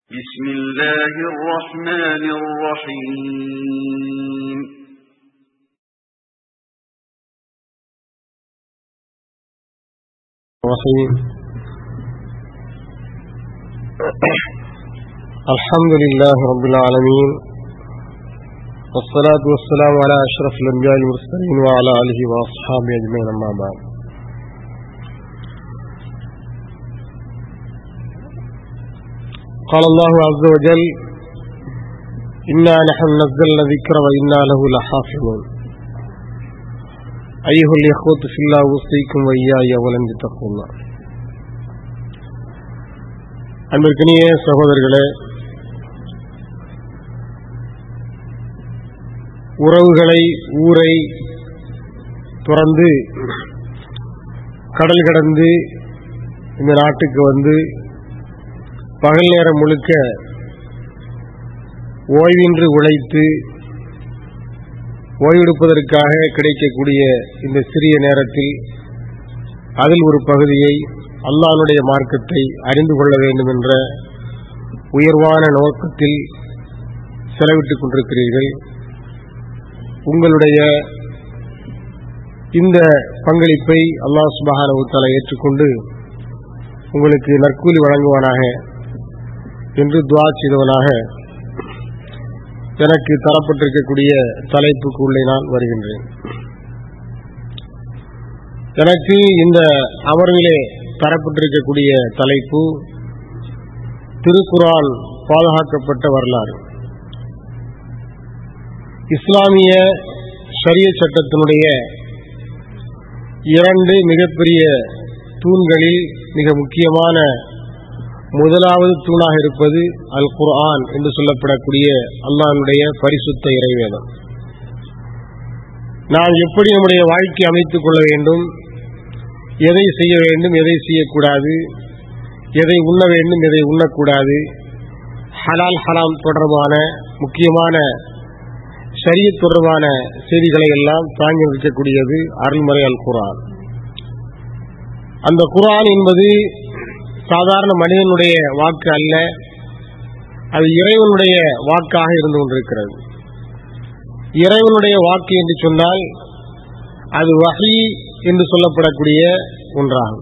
بسم الله الرحمن الرحيم الرحيم الحمد لله رب العالمين والصلاة والسلام على أشرف الأنبياء المرسلين وعلى آله وأصحابه أجمعين أما بعد قال الله عز وجل إنا نحن نزلنا الذكر وإنا له لحافظون أيها الإخوة في الله أوصيكم وإياي أولا بتقوى الله அன்பிற்கினிய சகோதரர்களே உறவுகளை ஊரை துறந்து கடல் கடந்து இந்த நாட்டுக்கு வந்து பகல் நேரம் முழுக்க ஓய்வின்றி உழைத்து ஓய்வெடுப்பதற்காக கிடைக்கக்கூடிய இந்த சிறிய நேரத்தில் அதில் ஒரு பகுதியை அல்லானுடைய மார்க்கத்தை அறிந்து கொள்ள வேண்டும் என்ற உயர்வான நோக்கத்தில் செலவிட்டுக் கொண்டிருக்கிறீர்கள் உங்களுடைய இந்த பங்களிப்பை அல்லாஹ் சுபஹான உத்தால ஏற்றுக்கொண்டு உங்களுக்கு நற்கூலி வழங்குவானாக என்று துவா செய்தவனாக எனக்கு தரப்பட்டிருக்கக்கூடிய தலைப்புக்கு உள்ளே நான் வருகின்றேன் எனக்கு இந்த அமர்விலே தரப்பட்டிருக்கக்கூடிய தலைப்பு திருக்குரான் பாதுகாக்கப்பட்ட வரலாறு இஸ்லாமிய ஷரிய சட்டத்தினுடைய இரண்டு மிகப்பெரிய தூண்களில் மிக முக்கியமான முதலாவது தூணாக இருப்பது அல் குர்ஆன் என்று சொல்லப்படக்கூடிய அல்லாஹனுடைய பரிசுத்த இறைவேதம் நாம் எப்படி நம்முடைய வாழ்க்கை அமைத்துக் கொள்ள வேண்டும் எதை செய்ய வேண்டும் எதை செய்யக்கூடாது எதை உண்ண வேண்டும் எதை உண்ணக்கூடாது ஹலால் ஹலாம் தொடர்பான முக்கியமான சரிய தொடர்பான செய்திகளை எல்லாம் தாங்கி நிற்கக்கூடியது அருள்முறை அல் குரான் அந்த குரான் என்பது சாதாரண மனிதனுடைய வாக்கு அல்ல அது இறைவனுடைய வாக்காக இருந்து கொண்டிருக்கிறது இறைவனுடைய வாக்கு என்று சொன்னால் அது வகை என்று சொல்லப்படக்கூடிய ஒன்றாகும்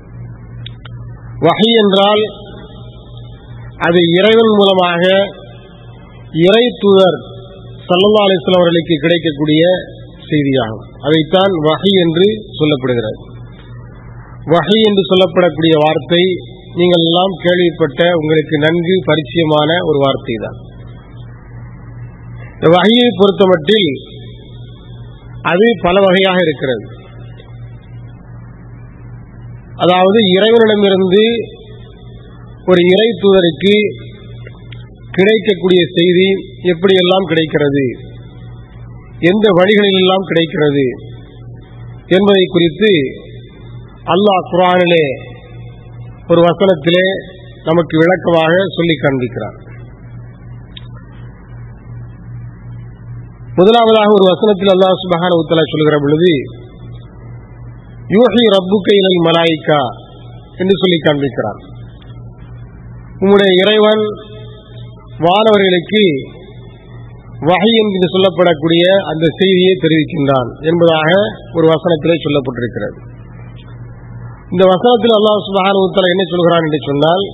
வகை என்றால் அது இறைவன் மூலமாக இறை தூதர் சல்லா அலிஸ்லாம் அவர்களுக்கு கிடைக்கக்கூடிய செய்தியாகும் அதைத்தான் வகை என்று சொல்லப்படுகிறது வகை என்று சொல்லப்படக்கூடிய வார்த்தை நீங்கள் எல்லாம் கேள்விப்பட்ட உங்களுக்கு நன்கு பரிச்சயமான ஒரு வார்த்தை தான் இந்த வகையை பொறுத்தமட்டில் அது பல வகையாக இருக்கிறது அதாவது இறைவனிடமிருந்து ஒரு இறை தூதருக்கு கிடைக்கக்கூடிய செய்தி எப்படியெல்லாம் கிடைக்கிறது எந்த வழிகளிலெல்லாம் கிடைக்கிறது என்பதை குறித்து அல்லாஹ் குரானிலே ஒரு வசனத்திலே நமக்கு விளக்கமாக சொல்லி காண்பிக்கிறார் முதலாவதாக ஒரு வசனத்தில் அல்லாஹ் சுபஹான உத்தலா சொல்கிற பொழுது யூஹி ரப்புக்க இலல் மலாய்க்கா என்று சொல்லி காண்பிக்கிறார் உம்முடைய இறைவன் வானவர்களுக்கு வகை என்று சொல்லப்படக்கூடிய அந்த செய்தியை தெரிவிக்கின்றான் என்பதாக ஒரு வசனத்திலே சொல்லப்பட்டிருக்கிறது இந்த வசனத்தில் அல்லாஹ் சுபஹான உத்தலா என்ன சொல்கிறான் என்று சொன்னால்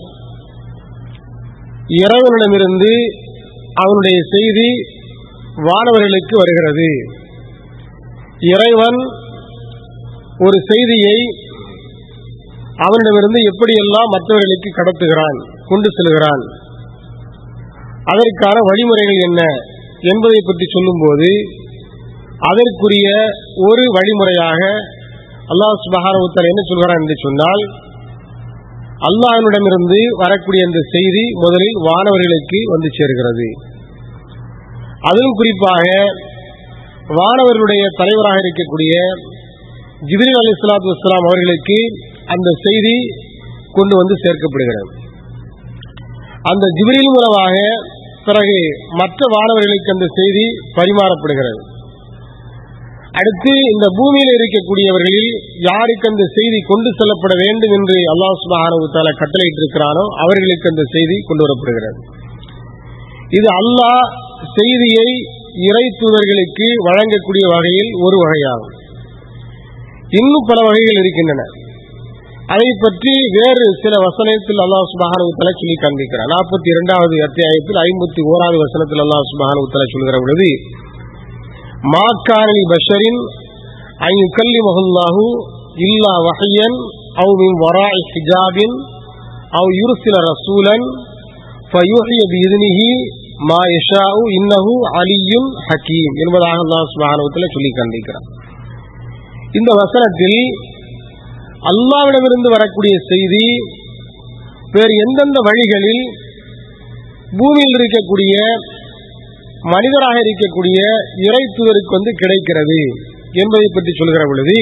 இறைவனிடமிருந்து அவனுடைய செய்தி வானவர்களுக்கு வருகிறது இறைவன் ஒரு செய்தியை அவனிடமிருந்து எப்படியெல்லாம் மற்றவர்களுக்கு கடத்துகிறான் கொண்டு செல்கிறான் அதற்கான வழிமுறைகள் என்ன என்பதை பற்றி சொல்லும்போது அதற்குரிய ஒரு வழிமுறையாக அல்லாஹ் சுபஹானவுத்தர் என்ன சொல்கிறான் என்று சொன்னால் அல்லாஹனிடமிருந்து வரக்கூடிய அந்த செய்தி முதலில் வானவர்களுக்கு வந்து சேர்கிறது அதிலும் குறிப்பாக வானவர்களுடைய தலைவராக இருக்கக்கூடிய ஜிபிரில் அலி இஸ்லாத்து வஸ்லாம் அவர்களுக்கு அந்த செய்தி கொண்டு வந்து சேர்க்கப்படுகிறது அந்த ஜிபிரில் மூலமாக பிறகு மற்ற வானவர்களுக்கு அந்த செய்தி பரிமாறப்படுகிறது அடுத்து இந்த பூமியில் இருக்கக்கூடியவர்களில் யாருக்கு அந்த செய்தி கொண்டு செல்லப்பட வேண்டும் என்று அல்லாஹ் சுபானுத்தால கட்டளையிட்டிருக்கிறானோ அவர்களுக்கு அந்த செய்தி கொண்டு வரப்படுகிறது இது அல்லாஹ் செய்தியை இறை தூதர்களுக்கு வழங்கக்கூடிய வகையில் ஒரு வகையாகும் இன்னும் பல வகைகள் இருக்கின்றன அதை பற்றி வேறு சில வசனத்தில் அல்லாஹ் சுபஹானுத்தலா சொல்லி காண்பிக்கிறார் நாற்பத்தி இரண்டாவது அத்தியாயத்தில் ஐம்பத்தி ஓராவது வசனத்தில் அல்லாஹ் சுபஹானுத்தலா சொல்கிற பொழுது மாக்காரணி பஷரின் ஐ கல்லி மகுல்லாஹு இல்லா வகையன் அவு மின் வராய் ஹிஜாபின் அவு யுருசில ரசூலன் ஃபயுஹிய பிஇذنஹி மா யஷாஉ இன்னஹு அலியுன் ஹக்கீம் என்பதாக அல்லாஹ் சுப்ஹானஹு சொல்லி காண்பிக்கிறார் இந்த வசனத்தில் அல்லாவிடமிருந்து வரக்கூடிய செய்தி வேறு எந்தெந்த வழிகளில் பூமியில் இருக்கக்கூடிய மனிதராக இருக்கக்கூடிய இறை தூதருக்கு வந்து கிடைக்கிறது என்பதை பற்றி சொல்கிற பொழுது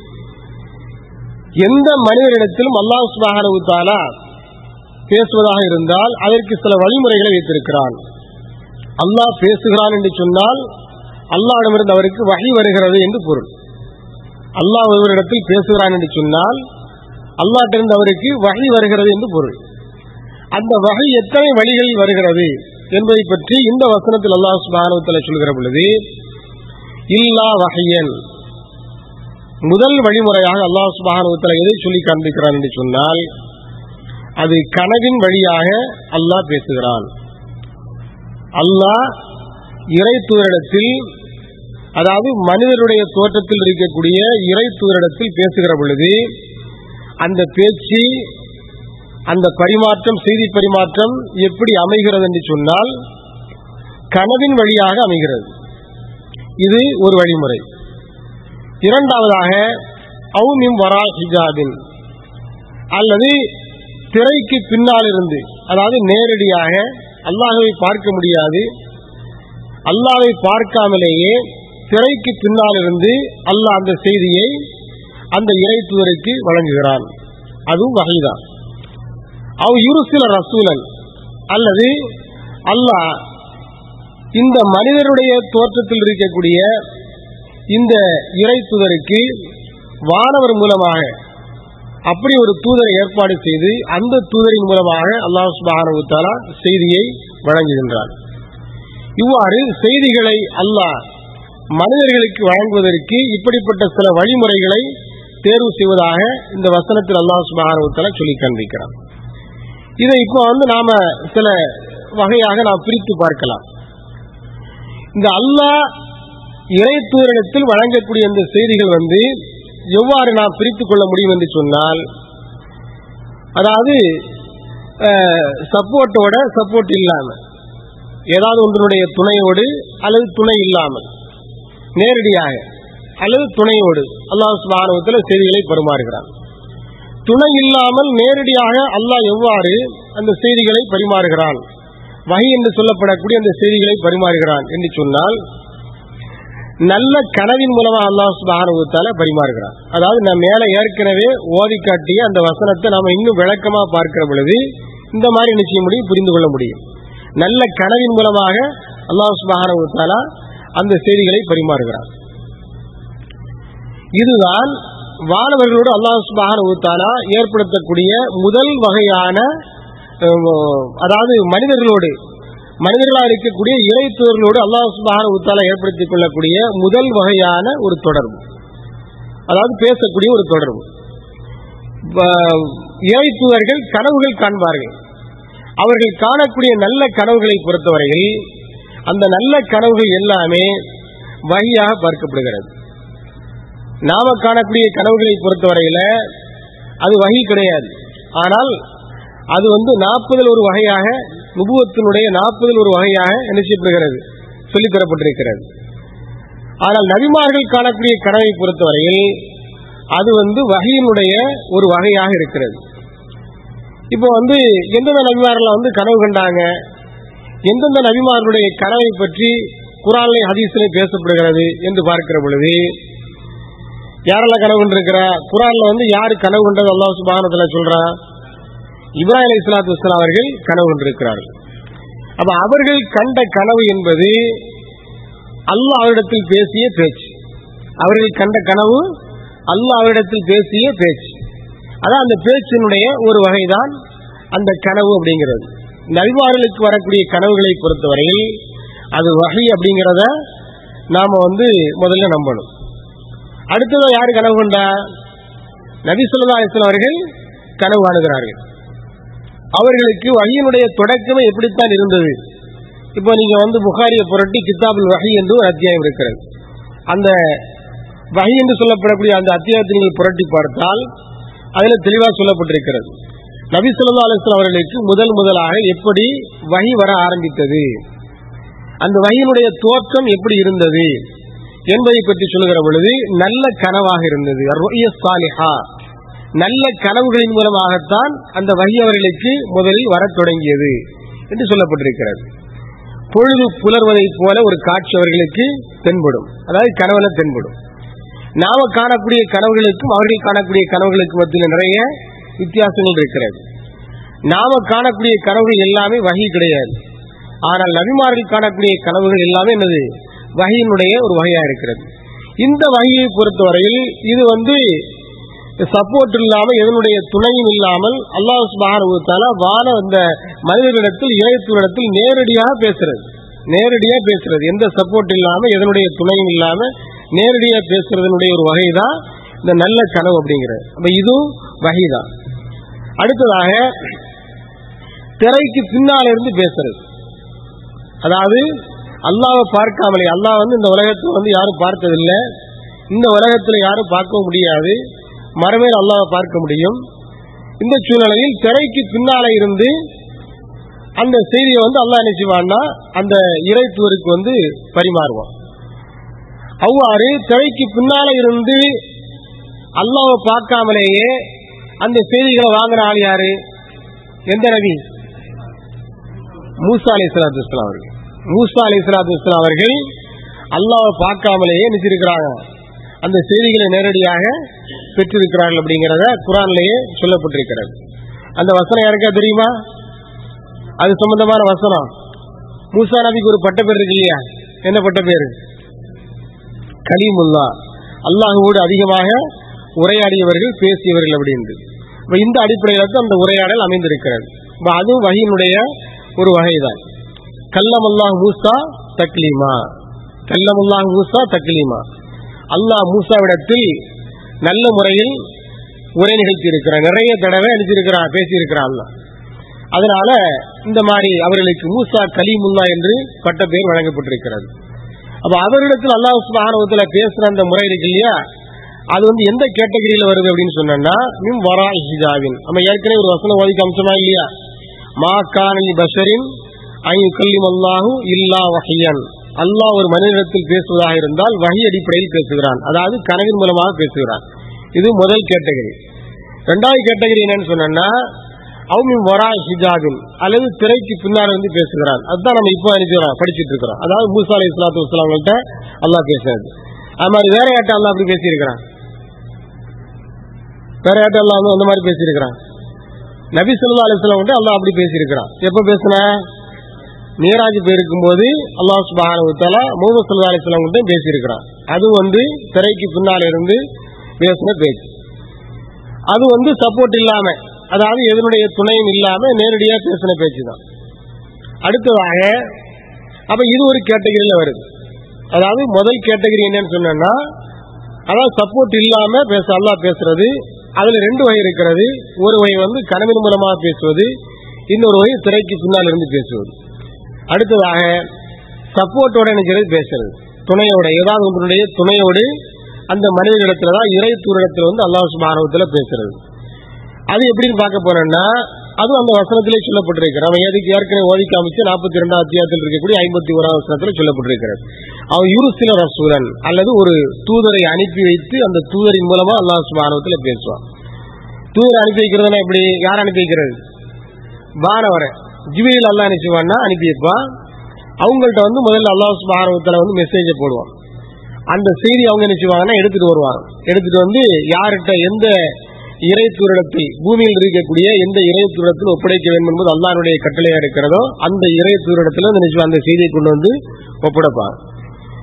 எந்த மனிதரிடத்திலும் அல்லாஹ் சுபானு தாலா பேசுவதாக இருந்தால் அதற்கு சில வழிமுறைகளை வைத்திருக்கிறான் அல்லாஹ் பேசுகிறான் என்று சொன்னால் அல்லாவிடமிருந்து அவருக்கு வகை வருகிறது என்று பொருள் அல்லாஹ் ஒருவரிடத்தில் பேசுகிறான் என்று சொன்னால் அல்லாட்டிருந்து அவருக்கு வகை வருகிறது என்று பொருள் அந்த வகை எத்தனை வழிகளில் வருகிறது என்பதை பற்றி இந்த வசனத்தில் அல்லாஹ் சுபானுவத்தில் சொல்கிற பொழுது இல்லா வகையன் முதல் வழிமுறையாக அல்லாஹ் சுபானுவத்தில் எதை சொல்லி காண்பிக்கிறான் என்று சொன்னால் அது கனவின் வழியாக அல்லாஹ் பேசுகிறான் அல்லாஹ் இறை தூரிடத்தில் அதாவது மனிதருடைய தோற்றத்தில் இருக்கக்கூடிய இறை தூரிடத்தில் பேசுகிற பொழுது அந்த பேச்சு அந்த பரிமாற்றம் செய்தி பரிமாற்றம் எப்படி அமைகிறது என்று சொன்னால் கனவின் வழியாக அமைகிறது இது ஒரு வழிமுறை இரண்டாவதாக அவுமிம் வரா ஹிஜாபின் அல்லது திரைக்கு பின்னால் இருந்து அதாவது நேரடியாக அல்லாஹவை பார்க்க முடியாது அல்லாவை பார்க்காமலேயே திரைக்கு பின்னால் இருந்து அல்லாஹ் அந்த செய்தியை அந்த இறை தூதருக்கு வழங்குகிறான் அதுவும் வகைதான் அவ் இருசில ரசூலன் அல்லது அல்லாஹ் இந்த மனிதருடைய தோற்றத்தில் இருக்கக்கூடிய இந்த இறை தூதருக்கு வானவர் மூலமாக அப்படி ஒரு தூதரை ஏற்பாடு செய்து அந்த தூதரின் மூலமாக அல்லாஹ் சுபானுத்தாலா செய்தியை வழங்குகின்றார் இவ்வாறு செய்திகளை அல்லாஹ் மனிதர்களுக்கு வழங்குவதற்கு இப்படிப்பட்ட சில வழிமுறைகளை தேர்வு செய்வதாக இந்த வசனத்தில் அல்லாஹ் சுபானுத்தாலா சொல்லி காண்பிக்கிறான் இதை இப்போ வந்து நாம சில வகையாக நாம் பிரித்து பார்க்கலாம் இந்த அல்லாஹ் இறை தூதரிடத்தில் வழங்கக்கூடிய இந்த செய்திகள் வந்து எவ்வாறு நாம் பிரித்துக் கொள்ள முடியும் என்று சொன்னால் அதாவது சப்போர்ட்டோட சப்போர்ட் இல்லாமல் ஏதாவது ஒன்றினுடைய துணையோடு அல்லது துணை இல்லாமல் நேரடியாக அல்லது துணையோடு அல்லாஹ் சுபானுவத்தில் செய்திகளை பரிமாறுகிறான் துணை இல்லாமல் நேரடியாக அல்லாஹ் எவ்வாறு அந்த செய்திகளை பரிமாறுகிறான் வகை என்று சொல்லப்படக்கூடிய அந்த செய்திகளை பரிமாறுகிறான் என்று சொன்னால் நல்ல கனவின் மூலமா அல்லாஹ் சுபானுவத்தால பரிமாறுகிறான் அதாவது நான் மேல ஏற்கனவே ஓதி காட்டிய அந்த வசனத்தை நாம இன்னும் விளக்கமா பார்க்கிற பொழுது இந்த மாதிரி நிச்சய முடியும் புரிந்து கொள்ள முடியும் நல்ல கனவின் மூலமாக அல்லாஹ் சுபானுவத்தால அந்த செய்திகளை பரிமாறுகிறான் இதுதான் வானவர்களோடு அல்லாஹ் சுபானுவத்தாலா ஏற்படுத்தக்கூடிய முதல் வகையான அதாவது மனிதர்களோடு மனிதர்களாக இருக்கக்கூடிய இறை தூதர்களோடு அல்லாஹ் சுபான உத்தால ஏற்படுத்திக் கொள்ளக்கூடிய முதல் வகையான ஒரு தொடர்பு அதாவது பேசக்கூடிய ஒரு தொடர்பு இறை தூதர்கள் கனவுகள் காண்பார்கள் அவர்கள் காணக்கூடிய நல்ல கனவுகளை பொறுத்தவரையில் அந்த நல்ல கனவுகள் எல்லாமே வழியாக பார்க்கப்படுகிறது நாம காணக்கூடிய கனவுகளை பொறுத்தவரையில அது வகை கிடையாது ஆனால் அது வந்து நாற்பதில் ஒரு வகையாக நுபுவத்தினுடைய நாற்பதில் ஒரு வகையாக என்ன செய்யப்படுகிறது சொல்லித் தரப்பட்டிருக்கிறது ஆனால் நபிமார்கள் காணக்கூடிய கனவை பொறுத்தவரையில் அது வந்து வகையினுடைய ஒரு வகையாக இருக்கிறது இப்போ வந்து எந்தெந்த நபிமார்கள் வந்து கனவு கண்டாங்க எந்தெந்த நபிமார்களுடைய கனவை பற்றி குரான்லை ஹதீஸிலே பேசப்படுகிறது என்று பார்க்கிற பொழுது யாரெல்லாம் கனவு கொண்டிருக்கிறா குரான்ல வந்து யாரு கனவு கொண்டது அல்லாஹ் சுபானத்துல சொல்றா இப்ராஹிம் அலி இஸ்லாத்து வஸ்லாம் அவர்கள் கனவு கொண்டிருக்கிறார்கள் அப்ப அவர்கள் கண்ட கனவு என்பது அல்லாஹ் அவரிடத்தில் பேசிய பேச்சு அவர்கள் கண்ட கனவு அல்லாஹ் அவரிடத்தில் பேசிய பேச்சு அதான் அந்த பேச்சினுடைய ஒரு வகைதான் அந்த கனவு அப்படிங்கிறது நல்வார்களுக்கு வரக்கூடிய கனவுகளை பொறுத்தவரையில் அது வகை அப்படிங்கிறத நாம வந்து முதல்ல நம்பணும் அடுத்தது யாரு கனவு கொண்டா நபி சொல்லா அவர்கள் கனவு காணுகிறார்கள் அவர்களுக்கு வகையினுடைய தொடக்கமே எப்படித்தான் இருந்தது இப்போ நீங்க வந்து புகாரியை புரட்டி கித்தாபுல் வகை என்று ஒரு அத்தியாயம் இருக்கிறது அந்த வகை என்று சொல்லப்படக்கூடிய அந்த அத்தியாயத்தை நீங்கள் புரட்டி பார்த்தால் அதில் தெளிவாக சொல்லப்பட்டிருக்கிறது நபி சொல்லா அலுவலம் அவர்களுக்கு முதல் முதலாக எப்படி வகை வர ஆரம்பித்தது அந்த வகையினுடைய தோற்றம் எப்படி இருந்தது என்பதை பற்றி சொல்லுகிற பொழுது நல்ல கனவாக இருந்தது சாலிஹா நல்ல கனவுகளின் மூலமாகத்தான் அந்த வகை அவர்களுக்கு முதலில் வரத் தொடங்கியது என்று சொல்லப்பட்டிருக்கிறது பொழுது புலர்வதைப் போல ஒரு காட்சி அவர்களுக்கு தென்படும் அதாவது கனவுல தென்படும் நாம காணக்கூடிய கனவுகளுக்கும் அவர்கள் காணக்கூடிய கனவுகளுக்கும் மத்தியில் நிறைய வித்தியாசங்கள் இருக்கிறது நாம காணக்கூடிய கனவுகள் எல்லாமே வகை கிடையாது ஆனால் நபிமார்கள் காணக்கூடிய கனவுகள் எல்லாமே என்னது வகையினுடைய ஒரு வகையா இருக்கிறது இந்த வகையை பொறுத்தவரையில் இது வந்து சப்போர்ட் இல்லாமல் இதனுடைய துணையும் இல்லாமல் அல்லாஹ் சுபானுத்தால வான அந்த மனிதர்களிடத்தில் இறையத்தினிடத்தில் நேரடியாக பேசுறது நேரடியா பேசுறது எந்த சப்போர்ட் இல்லாம இதனுடைய துணையும் இல்லாம நேரடியா பேசுறதனுடைய ஒரு வகை தான் இந்த நல்ல கனவு அப்படிங்கிறது அப்ப இதுவும் வகை தான் அடுத்ததாக திரைக்கு பின்னால இருந்து பேசுறது அதாவது அல்லாவை பார்க்காமலே அல்லாஹ் வந்து இந்த உலகத்தை வந்து யாரும் பார்த்ததில்லை இந்த உலகத்தில் யாரும் பார்க்க முடியாது மறுமையில் அல்லாவை பார்க்க முடியும் இந்த சூழ்நிலையில் திரைக்கு பின்னால இருந்து அந்த செய்தியை வந்து அல்லாஹ் என்ன செய்வான்னா அந்த இறைத்துவருக்கு வந்து பரிமாறுவான் அவ்வாறு திரைக்கு பின்னால இருந்து அல்லாவை பார்க்காமலேயே அந்த செய்திகளை வாங்குற ஆள் யாரு எந்த நபி மூசா அலி சலாத்து இஸ்லாம் அவர்கள் மூசா அலி சலாத்து இஸ்லாம் அவர்கள் அல்லாவை பார்க்காமலேயே நினைச்சிருக்கிறாங்க அந்த செய்திகளை நேரடியாக பெற்றிருக்கிறார்கள் அப்படிங்கிறத குரான்லேயே சொல்லப்பட்டிருக்கிறது அந்த வசனம் யாருக்கா தெரியுமா அது சம்பந்தமான வசனம் மூசா நபிக்கு ஒரு பட்ட பேர் இருக்கு இல்லையா என்ன பட்ட பேர் கலீமுல்லா அல்லாஹுவோடு அதிகமாக உரையாடியவர்கள் பேசியவர்கள் அப்படின்னு இப்ப இந்த அடிப்படையில் தான் அந்த உரையாடல் அமைந்திருக்கிறது இப்ப அதுவும் வகையினுடைய ஒரு வகைதான் கல்லமல்லாஹ் மூசா தக்லீமா கல்லமல்லாஹ் மூசா தக்லீமா அல்லாஹ் மூசாவிடத்தில் நல்ல முறையில் உரை நிகழ்த்தி இருக்கிறார் நிறைய தடவை அனுப்பிச்சிருக்கிறான் பேசியிருக்கிறான் அல்லாஹ் அதனால இந்த மாதிரி அவர்களுக்கு மூசா கலீமுல்லா என்று பட்ட பெயர் வழங்கப்பட்டிருக்கிறது அப்ப அவரிடத்தில் அல்லாஹ் சுபானவத்துல பேசுற அந்த முறை இருக்கு இல்லையா அது வந்து எந்த கேட்டகரியில வருது அப்படின்னு சொன்னா மிம் வரா ஹிஜாவின் நம்ம ஏற்கனவே ஒரு வசனம் ஓதிக்க அம்சமா இல்லையா மா கானலி பஷரின் ஐ கல்லிம் அல்லாஹு இல்லா வகையன் அல்லாஹ் ஒரு மனிதனிடத்தில் பேசுவதாக இருந்தால் வகை அடிப்படையில் பேசுகிறான் அதாவது கனவின் மூலமாக பேசுகிறான் இது முதல் கேட்டகரி ரெண்டாவது கேட்டகரி என்னன்னு சொன்னா அவுமின் வரா ஹிஜாபின் அல்லது திரைக்கு பின்னால் இருந்து பேசுகிறான் அதுதான் நம்ம இப்போ அனுப்பிக்கிறோம் படிச்சுட்டு இருக்கிறோம் அதாவது மூசா அலி இஸ்லாத்து வஸ்லாம்கிட்ட அல்லாஹ் பேசுறது அது மாதிரி வேற யார்ட்ட அல்லாஹ் அப்படி பேசியிருக்கிறான் வேற யார்ட்ட அல்லாஹ் வந்து அந்த மாதிரி பேசியிருக்கிறான் நபி சொல்லா அலிஸ்லாம் வந்து அல்லாஹ் அப்படி பேசியிருக்கிறான் எப்ப பேசுன நீராஜ் போயிருக்கும் போது அல்லாஹ் சுபானுத்தால முகமது சல்லா அலிஸ்லாம் கிட்ட பேசியிருக்கிறான் அது வந்து திரைக்கு பின்னால் இருந்து பேசின பேச்சு அது வந்து சப்போர்ட் இல்லாம அதாவது எதனுடைய துணையும் இல்லாம நேரடியா பேசின பேச்சு தான் அடுத்ததாக அப்ப இது ஒரு கேட்டகரியில வருது அதாவது முதல் கேட்டகரி என்னன்னு சொன்னா அதாவது சப்போர்ட் இல்லாம பேச அல்லா பேசுறது அதுல ரெண்டு வகை இருக்கிறது ஒரு வகை வந்து கனவின் மூலமாக பேசுவது இன்னொரு வகை திரைக்கு பின்னால் இருந்து பேசுவது அடுத்ததாக சப்போர்ட்டோட நினைக்கிறது பேசுறது துணையோட ஏதாவது ஒன்றுடைய துணையோடு அந்த மனிதர்களிடத்துல தான் இறை தூரிடத்துல வந்து அல்லாஹ் சுபானவத்துல பேசுறது அது எப்படின்னு பார்க்க போனோம்னா அதுவும் அந்த வசனத்திலே சொல்லப்பட்டிருக்கிறது அவன் எதுக்கு ஏற்கனவே ஓதி காமிச்சு நாற்பத்தி ரெண்டாம் அத்தியாயத்தில் இருக்கக்கூடிய ஐம்பத்தி ஓராம் வசனத்தில் சொல்லப்பட்டிருக்கிறது அவன் யூருசில ரசூலன் அல்லது ஒரு தூதரை அனுப்பி வைத்து அந்த தூதரின் மூலமா அல்லாஹ் சுபானவத்தில் பேசுவான் தூதரை அனுப்பி வைக்கிறதுனா எப்படி யார் அனுப்பி வைக்கிறது வானவரை ஜிபிரியில் அல்லா நினைச்சுவான்னா அனுப்பி வைப்பான் அவங்கள்ட்ட வந்து முதல்ல அல்லாஹ் சுபானவத்தில் வந்து மெசேஜை போடுவான் அந்த செய்தி அவங்க நினைச்சுவாங்கன்னா எடுத்துட்டு வருவாங்க எடுத்துட்டு வந்து யார்கிட்ட எந்த இறை தூரிடத்தில் பூமியில் இருக்கக்கூடிய எந்த இறை தூரத்தில் ஒப்படைக்க வேண்டும் என்பது அல்லாருடைய கட்டளையா இருக்கிறதோ அந்த இறை தூரிடத்தில் நினைச்சு அந்த செய்தியை கொண்டு வந்து ஒப்படைப்பாங்க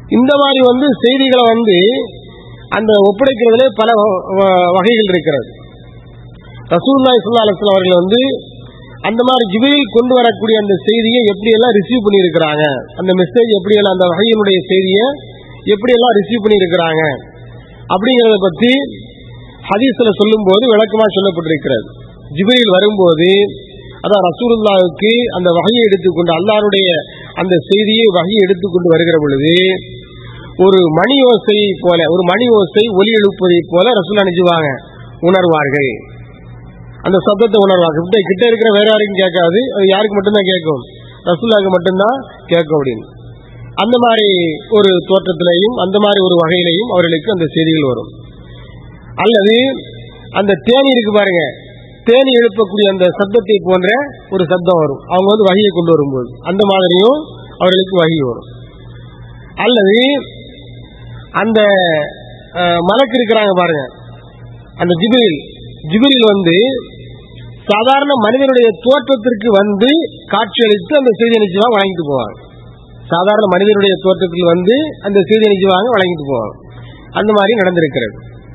இந்த மாதிரி வந்து செய்திகளை வந்து அந்த ஒப்படைக்கிறதுல பல வ- வ- வகைகள் இருக்கிறது ரசூல்லாய் சுல்லா அலுவலம் அவர்கள் வந்து அந்த மாதிரி ஜிபிரில் கொண்டு வரக்கூடிய அந்த செய்தியை எப்படியெல்லாம் ரிசீவ் பண்ணியிருக்கிறாங்க அந்த மெசேஜ் எப்படியெல்லாம் அந்த வகையினுடைய செய்தியை எப்படியெல்லாம் ரிசீவ் பண்ணியிருக்கிறாங்க அப்படிங்கிறத பற்றி ஹதீஸ்ல சொல்லும்போது விளக்கமா சொல்லப்பட்டிருக்கிறது ஜிப்ரீல் வரும்போது அதான் ரசூலுல்லாவுக்கு அந்த வகையை எடுத்துக்கொண்டு அல்லாஹ்வுடைய அந்த செய்தியை வகையை எடுத்துக்கொண்டு வருகிற பொழுது ஒரு மணி ஓசையை போல ஒரு மணி ஓசை ஒலி எழுப்புவதை போல ரசூல்லா நினைச்சுவாங்க உணர்வார்கள் அந்த சத்தத்தை உணர்வாங்க கிட்ட கிட்ட இருக்கிற வேற யாருக்கும் கேட்காது அது யாருக்கு மட்டும்தான் கேட்கும் ரசூல்லாவுக்கு மட்டும்தான் கேட்கும் அப்படின்னு அந்த மாதிரி ஒரு தோற்றத்திலையும் அந்த மாதிரி ஒரு வகையிலையும் அவர்களுக்கு அந்த செய்திகள் வரும் அல்லது அந்த தேனி இருக்கு பாருங்க தேனி எழுப்பக்கூடிய அந்த சத்தத்தை போன்ற ஒரு சத்தம் வரும் அவங்க வந்து வகையை கொண்டு வரும்போது அந்த மாதிரியும் அவர்களுக்கு வகை வரும் அல்லது அந்த அஹ், மலக்கு இருக்கிறாங்க பாருங்க அந்த ஜிபிரில் ஜிபிரில் வந்து சாதாரண மனிதனுடைய தோற்றத்திற்கு வந்து காட்சியளித்து அந்த செய்தி நிச்சயமாக வழங்கிட்டு போவாங்க சாதாரண மனிதனுடைய தோற்றத்தில் வந்து அந்த செய்தி நிச்சயமாக வழங்கிட்டு போவாங்க அந்த மாதிரி நடந்திருக்கிறது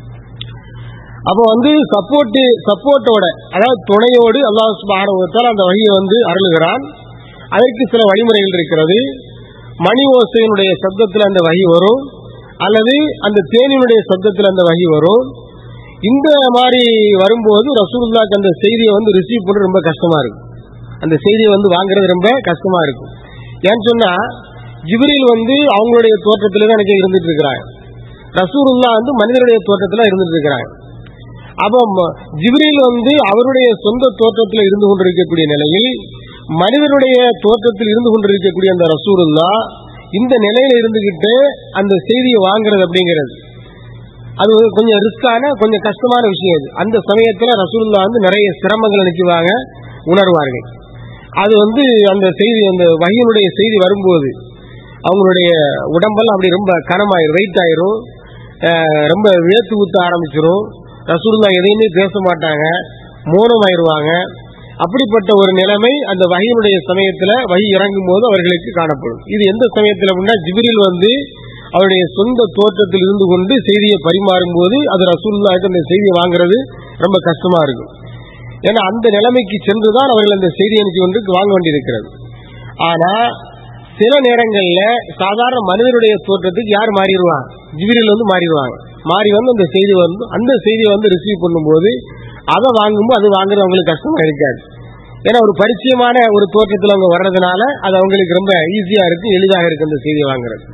அப்போ வந்து சப்போர்ட் சப்போர்ட்டோட அதாவது துணையோடு அல்லாஹ் சுப்ஹானஹு வ தஆலா அந்த வழியை வந்து அருளுகிறான் அதற்கு சில வழிமுறைகள் இருக்கிறது மணி ஓசையினுடைய சப்தத்தில் அந்த வகி வரும் அல்லது அந்த தேனினுடைய சப்தத்தில் அந்த வகி வரும் இந்த மாதிரி வரும்போது ரசூலுல்லாஹ்க்கு அந்த செய்தியை வந்து ரிசீவ் பண்றது ரொம்ப கஷ்டமா இருக்கும் அந்த செய்தியை வந்து வாங்குறது ரொம்ப கஷ்டமா இருக்கும் ஏன்னு சொன்னா ஜிப்ரீல் வந்து அவங்களுடைய தோற்றத்துல தான் எனக்கு இருந்துட்டு இருக்கிறாங்க ரசூலுல்லா வந்து மனிதனுடைய தோற்றத்துல இருந்துட்டு இருக்கிறாங்க அப்போ ம- ஜிப்ரீல் வந்து அவருடைய சொந்த தோற்றத்தில் இருந்து கொண்டிருக்கக்கூடிய நிலையில் மனிதனுடைய தோற்றத்தில் இருந்து கொண்டிருக்கக்கூடிய அந்த ரசூலுல்லா இந்த நிலையில இருந்துகிட்டு அந்த செய்தியை வாங்குறது அப்படிங்கிறது அது ஒரு கொஞ்சம் ரிஸ்கான கொஞ்சம் கஷ்டமான விஷயம் அது அந்த சமயத்துல ரசூலுல்லா வந்து நிறைய சிரமங்கள் நினைச்சுவாங்க உணர்வார்கள் அது வந்து அந்த செய்தி அந்த வகையினுடைய செய்தி வரும்போது அவங்களுடைய உடம்பெல்லாம் அப்படி ரொம்ப கனமாயிரும் வெயிட் ஆயிரும் அஹ் ரொம்ப வேத்து ஊத்த ஆரம்பிச்சிரும் ரசூலுல்லா எதையுமே பேச மாட்டாங்க மௌனமாயிருவாங்க அப்படிப்பட்ட ஒரு நிலைமை அந்த வகையினுடைய சமயத்துல வகை இறங்கும் போது அவர்களுக்கு காணப்படும் இது எந்த சமயத்துல அப்படின்னா ஜிப்ரீல் வந்து அவருடைய சொந்த தோற்றத்தில் இருந்து கொண்டு செய்தியை பரிமாறும் போது அது ரசூலுல்லாஹ்க்கு அந்த செய்தியை வாங்குறது ரொம்ப கஷ்டமா இருக்கும் ஏன்னா அந்த நிலைமைக்கு சென்றுதான் அவர்கள் அந்த செய்தியை அனுப்பி கொண்டு வாங்க வேண்டியிருக்கிறது ஆனா சில நேரங்கள்ல சாதாரண மனிதனுடைய தோற்றத்துக்கு யார் மாறிடுவாங்க ஜிபிரில் வந்து மாறிடுவாங்க மாறி வந்து அந்த செய்தி வந்து அந்த செய்தியை வந்து ரிசீவ் பண்ணும்போது அதை வாங்கும்போது அது வாங்குறது அவங்களுக்கு கஷ்டமா இருக்காது ஏன்னா ஒரு பரிச்சயமான ஒரு தோற்றத்தில் அவங்க வர்றதுனால அது அவங்களுக்கு ரொம்ப ஈஸியா இருக்கு எளிதாக இருக்கு அந்த செய்தியை வாங்குறது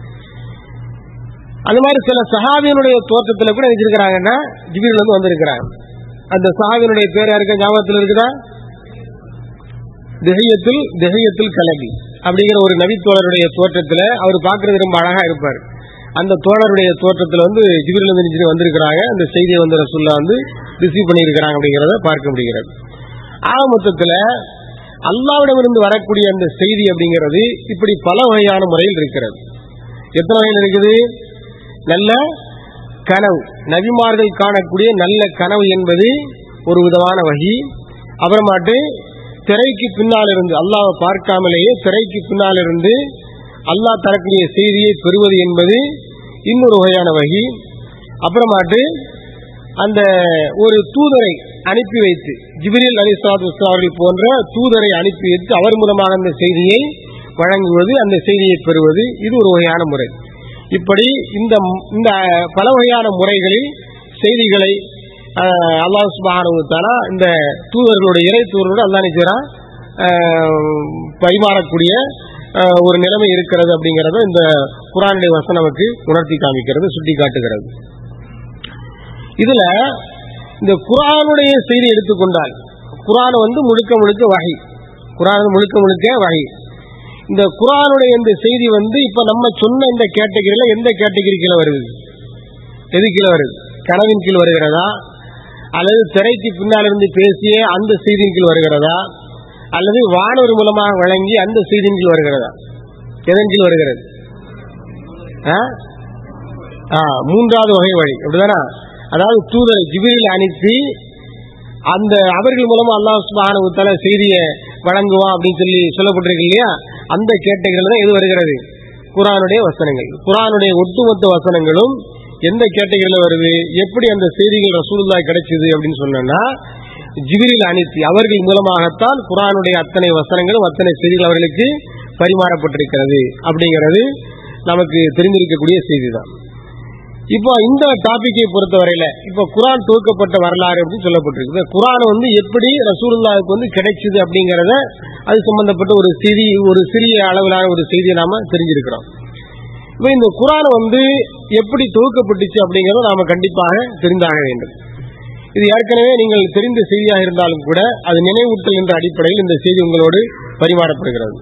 அந்த மாதிரி சில சஹாபியனுடைய தோற்றத்துல கூட வச்சிருக்கிறாங்கன்னா ஜிபிரில் வந்து வந்திருக்கிறாங்க அந்த சஹாபியனுடைய பேர் யாருக்கு ஞாபகத்தில் இருக்குதா திகையத்தில் திகையத்தில் கலபி அப்படிங்கிற ஒரு நபித்தோழருடைய தோற்றத்துல அவர் பார்க்கறது ரொம்ப அழகா இருப்பார் அந்த தோழருடைய தோற்றத்துல வந்து ஜிபிரில் வந்து நிஜம் வந்திருக்கிறாங்க அந்த செய்தியை வந்து ரசூல்லா வந்து ரிசீவ் பண்ணியிருக்கிறாங்க அப்படிங்கிறத பார்க்க முடிகிறது ஆக மொத்தத்துல அல்லாவிடமிருந்து வரக்கூடிய அந்த செய்தி அப்படிங்கிறது இப்படி பல வகையான முறையில் இருக்கிறது எத்தனை வகையில் இருக்குது நல்ல கனவு நபிமார்கள் காணக்கூடிய நல்ல கனவு என்பது ஒரு விதமான வகி அப்புறமாட்டு திரைக்கு பின்னால் இருந்து அல்லாவை பார்க்காமலேயே திரைக்கு பின்னால் இருந்து அல்லாஹ் தரக்கூடிய செய்தியை பெறுவது என்பது இன்னொரு வகையான வகி அப்புறமாட்டு அந்த ஒரு தூதரை அனுப்பி வைத்து ஜிபிரில் அலி சாத் அவர்கள் போன்ற தூதரை அனுப்பி வைத்து அவர் மூலமாக அந்த செய்தியை வழங்குவது அந்த செய்தியை பெறுவது இது ஒரு வகையான முறை இப்படி இந்த இந்த பல வகையான முறைகளில் செய்திகளை அஹ், அல்லாஹ் சுப்ஹானஹு தஆலா இந்த தூதர்களுடைய இறை தூதர்களோடு அல்லாஹ் நிச்சயம் பரிமாறக்கூடிய அஹ், ஒரு நிலைமை இருக்கிறது அப்படிங்கறத இந்த குரானுடைய வசனம் நமக்கு உணர்த்தி காமிக்கிறது சுட்டி காட்டுகிறது இதுல இந்த குரானுடைய செய்தி எடுத்துக்கொண்டால் குரான் வந்து முழுக்க முழுக்க வகை குரான் வந்து முழுக்க முழுக்க வகை இந்த குரானுடைய இந்த செய்தி வந்து இப்ப நம்ம சொன்ன இந்த கேட்டகரியில எந்த கேட்டகரி கீழே வருது எது கீழே வருது கனவின் கீழ் வருகிறதா அல்லது திரைக்கு பின்னால் இருந்து பேசிய அந்த செய்தியின் கீழ் வருகிறதா அல்லது வானொரு மூலமாக வழங்கி அந்த செய்தியின் கீழ் வருகிறதா எதன் கீழ் வருகிறது ஆ? ஆ, மூன்றாவது வகை வழி அப்படிதானா அதாவது தூதரை ஜிபிரில் அனுப்பி அந்த அவர்கள் மூலமா அல்லாஹ் சுப்ஹானஹு வ தஆலா செய்தியை வழங்குவான் அப்படின்னு சொல்லி சொல்லப்பட்டிருக்கு இல்லையா அந்த கேட்டகரியில தான் எது வருகிறது குரானுடைய வசனங்கள் குரானுடைய ஒட்டுமொத்த வசனங்களும் எந்த கேட்டகரியில் வருது எப்படி அந்த செய்திகள் ரசூலுல்லா கிடைச்சது அப்படின்னு சொன்னா ஜிபிரில் அனுப்பி அவர்கள் மூலமாகத்தான் குரானுடைய அத்தனை வசனங்களும் அத்தனை செய்திகள் அவர்களுக்கு பரிமாறப்பட்டிருக்கிறது அப்படிங்கிறது நமக்கு தெரிந்திருக்கக்கூடிய செய்தி தான் இப்போ இந்த டாபிக்கை பொறுத்தவரையில இப்போ குரான் துவக்கப்பட்ட வரலாறு அப்படின்னு சொல்லப்பட்டிருக்கு குரான் வந்து எப்படி ரசூலுல்லாவுக்கு வந்து கிடைச்சது அப்படிங்கறத அது சம்பந்தப்பட்ட ஒரு செய்தி ஒரு சிறிய அளவிலான ஒரு செய்தியை நாம தெரிஞ்சிருக்கிறோம் இப்போ இந்த குரான் வந்து எப்படி துவக்கப்பட்டுச்சு அப்படிங்கறத நாம கண்டிப்பாக தெரிந்தாக வேண்டும் இது ஏற்கனவே நீங்கள் தெரிந்த செய்தியாக இருந்தாலும் கூட அது நினைவூட்டல் என்ற அடிப்படையில் இந்த செய்தி உங்களோடு பரிமாறப்படுகிறது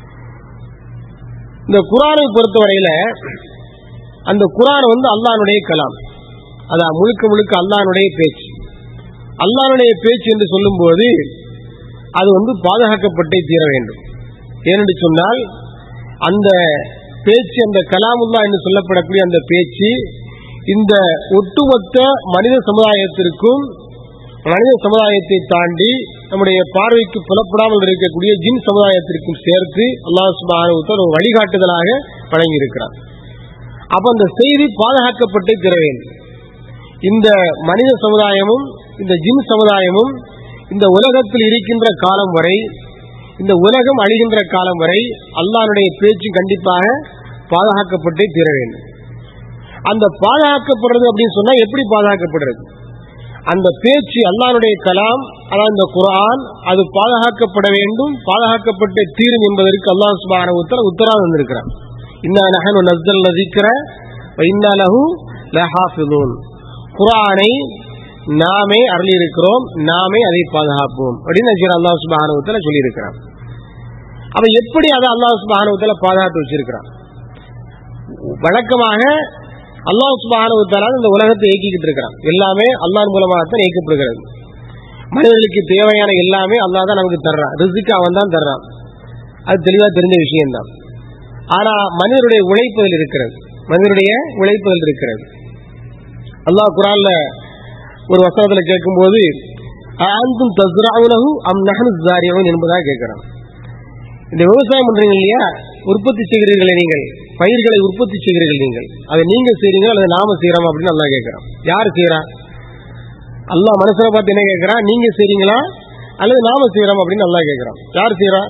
இந்த குரானை பொறுத்தவரையில அந்த குரான் வந்து அல்லானுடைய கலாம் அதான் முழுக்க முழுக்க அல்லானுடைய பேச்சு அல்லானுடைய பேச்சு என்று சொல்லும்போது அது வந்து பாதுகாக்கப்பட்டே தீர வேண்டும் ஏனென்று சொன்னால் அந்த பேச்சு அந்த கலாமுல்லா என்று சொல்லப்படக்கூடிய அந்த பேச்சு இந்த ஒட்டுமொத்த மனித சமுதாயத்திற்கும் மனித சமுதாயத்தை தாண்டி நம்முடைய பார்வைக்கு புலப்படாமல் இருக்கக்கூடிய ஜின் சமுதாயத்திற்கும் சேர்த்து அல்லாஹ் சுபான ஒரு வழிகாட்டுதலாக வழங்கி இருக்கிறார் அப்ப அந்த செய்தி பாதுகாக்கப்பட்டே தர வேண்டும் இந்த மனித சமுதாயமும் இந்த ஜின் சமுதாயமும் இந்த உலகத்தில் இருக்கின்ற காலம் வரை இந்த உலகம் அழிகின்ற காலம் வரை அல்லானுடைய பேச்சு கண்டிப்பாக பாதுகாக்கப்பட்டே தீர வேண்டும் அந்த பாதுகாக்கப்படுறது அப்படின்னு சொன்னா எப்படி பாதுகாக்கப்படுறது அந்த பேச்சு அல்லானுடைய கலாம் அதாவது இந்த குரான் அது பாதுகாக்கப்பட வேண்டும் பாதுகாக்கப்பட்ட தீரும் என்பதற்கு அல்லாஹ் சுபான உத்தர உத்தரவு வந்திருக்கிறார் இன்னா நஹனு நஸ்ஸல்ன ذிக்ர வ இன்னா லஹு லஹாஃபிதூன் குர்ஆனை நாமே அருளி இருக்கிறோம் நாமே அதை பாதுகாப்போம் அப்படின்னு நஜீர் அல்லாஹ் சுப்ஹானஹு வ தஆலா சொல்லி இருக்கிறார் அப்ப எப்படி அதை அல்லாஹ் சுப்ஹானஹு வ தஆலா பாதுகாத்து வச்சிருக்கிறார் வழக்கமாக அல்லாஹ் சுப்ஹானஹு வ தஆலா இந்த உலகத்தை இயக்கிக்கிட்டு இருக்கிறான் எல்லாமே அல்லாஹ் மூலமாக தான் இயக்கப்படுகிறது மனிதர்களுக்கு தேவையான எல்லாமே அல்லாஹ் தான் நமக்கு தர்றான் ரிசுக்கு அவன் தான் தர்றான் அது தெளிவா தெரிஞ்ச விஷயம்தான் ஆனா மனிதனுடைய உழைப்புகள் இருக்கிறது மனிதனுடைய உழைப்புகள் இருக்கிறது அல்லாஹ் குரான்ல ஒரு வசனத்துல கேட்கும்போது ஆந்தும் தஸ்ராவுலகு அம் நஹனு ஜாரியவன் என்பதாக கேட்கிறான் இந்த விவசாயம் பண்றீங்க இல்லையா உற்பத்தி செய்கிறீர்களே நீங்கள் பயிர்களை உற்பத்தி செய்கிறீர்கள் நீங்கள் அதை நீங்க செய்றீங்களா அல்லது நாம செய்யறோம் அப்படின்னு நல்லா கேட்கிறோம் யார் செய்யறா அல்லாஹ் மனசுல பார்த்து என்ன கேட்கிறான் நீங்க செய்றீங்களா அல்லது நாம செய்யறோம் அப்படின்னு நல்லா கேட்கிறோம் யார் செய்யறா